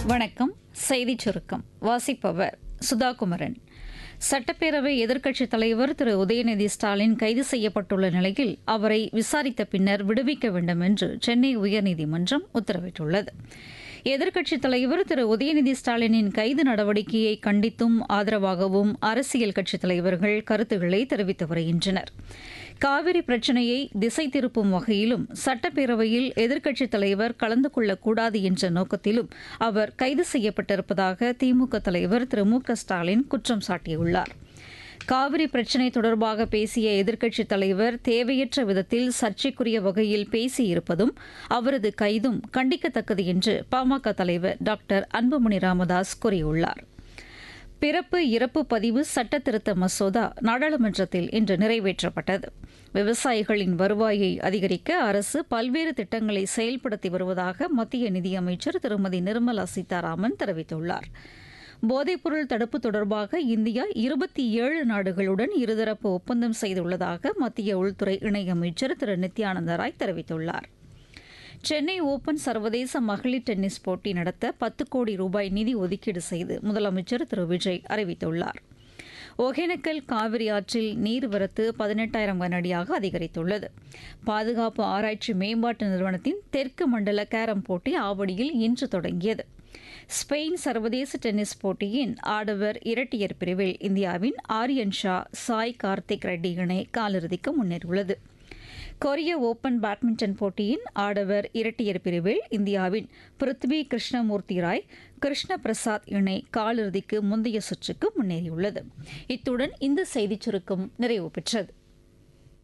வணக்கம் செய்திச் சுருக்கம் வாசிப்பவர் சுதாகுமரன் சட்டப்பேரவை எதிர்க்கட்சித் தலைவர் திரு உதயநிதி ஸ்டாலின் கைது செய்யப்பட்டுள்ள நிலையில் அவரை விசாரித்த பின்னர் விடுவிக்க வேண்டும் என்று சென்னை உயர்நீதிமன்றம் உத்தரவிட்டுள்ளது எதிர்க்கட்சித் தலைவர் திரு உதயநிதி ஸ்டாலினின் கைது நடவடிக்கையை கண்டித்தும் ஆதரவாகவும் அரசியல் கட்சித் தலைவர்கள் கருத்துக்களை தெரிவித்து வருகின்றனர் காவிரி பிரச்சினையை திசை திருப்பும் வகையிலும் சட்டப்பேரவையில் எதிர்க்கட்சித் தலைவர் கலந்து கொள்ளக்கூடாது என்ற நோக்கத்திலும் அவர் கைது செய்யப்பட்டிருப்பதாக திமுக தலைவர் திரு மு க ஸ்டாலின் குற்றம் சாட்டியுள்ளார் காவிரி பிரச்சினை தொடர்பாக பேசிய எதிர்க்கட்சித் தலைவர் தேவையற்ற விதத்தில் சர்ச்சைக்குரிய வகையில் பேசியிருப்பதும் அவரது கைதும் கண்டிக்கத்தக்கது என்று பாமக தலைவர் டாக்டர் அன்புமணி ராமதாஸ் கூறியுள்ளார் பிறப்பு இறப்பு பதிவு சட்ட திருத்த மசோதா நாடாளுமன்றத்தில் இன்று நிறைவேற்றப்பட்டது விவசாயிகளின் வருவாயை அதிகரிக்க அரசு பல்வேறு திட்டங்களை செயல்படுத்தி வருவதாக மத்திய நிதியமைச்சர் திருமதி நிர்மலா சீதாராமன் தெரிவித்துள்ளார் போதைப்பொருள் தடுப்பு தொடர்பாக இந்தியா இருபத்தி ஏழு நாடுகளுடன் இருதரப்பு ஒப்பந்தம் செய்துள்ளதாக மத்திய உள்துறை இணையமைச்சர் திரு நித்யானந்த ராய் தெரிவித்துள்ளார் சென்னை ஓபன் சர்வதேச மகளிர் டென்னிஸ் போட்டி நடத்த பத்து கோடி ரூபாய் நிதி ஒதுக்கீடு செய்து முதலமைச்சர் திரு விஜய் அறிவித்துள்ளார் ஒகேனக்கல் காவிரி ஆற்றில் நீர்வரத்து பதினெட்டாயிரம் கனஅடியாக அதிகரித்துள்ளது பாதுகாப்பு ஆராய்ச்சி மேம்பாட்டு நிறுவனத்தின் தெற்கு மண்டல கேரம் போட்டி ஆவடியில் இன்று தொடங்கியது ஸ்பெயின் சர்வதேச டென்னிஸ் போட்டியின் ஆடவர் இரட்டையர் பிரிவில் இந்தியாவின் ஆரியன் ஷா சாய் கார்த்திக் ரெட்டி இணை காலிறுதிக்கு முன்னேறியுள்ளது கொரிய ஓபன் பேட்மிண்டன் போட்டியின் ஆடவர் இரட்டையர் பிரிவில் இந்தியாவின் பிருத்வி கிருஷ்ணமூர்த்தி ராய் கிருஷ்ண பிரசாத் இணை காலிறுதிக்கு முந்தைய சுற்றுக்கு முன்னேறியுள்ளது இத்துடன் இந்த செய்திச் சுருக்கம் நிறைவு பெற்றது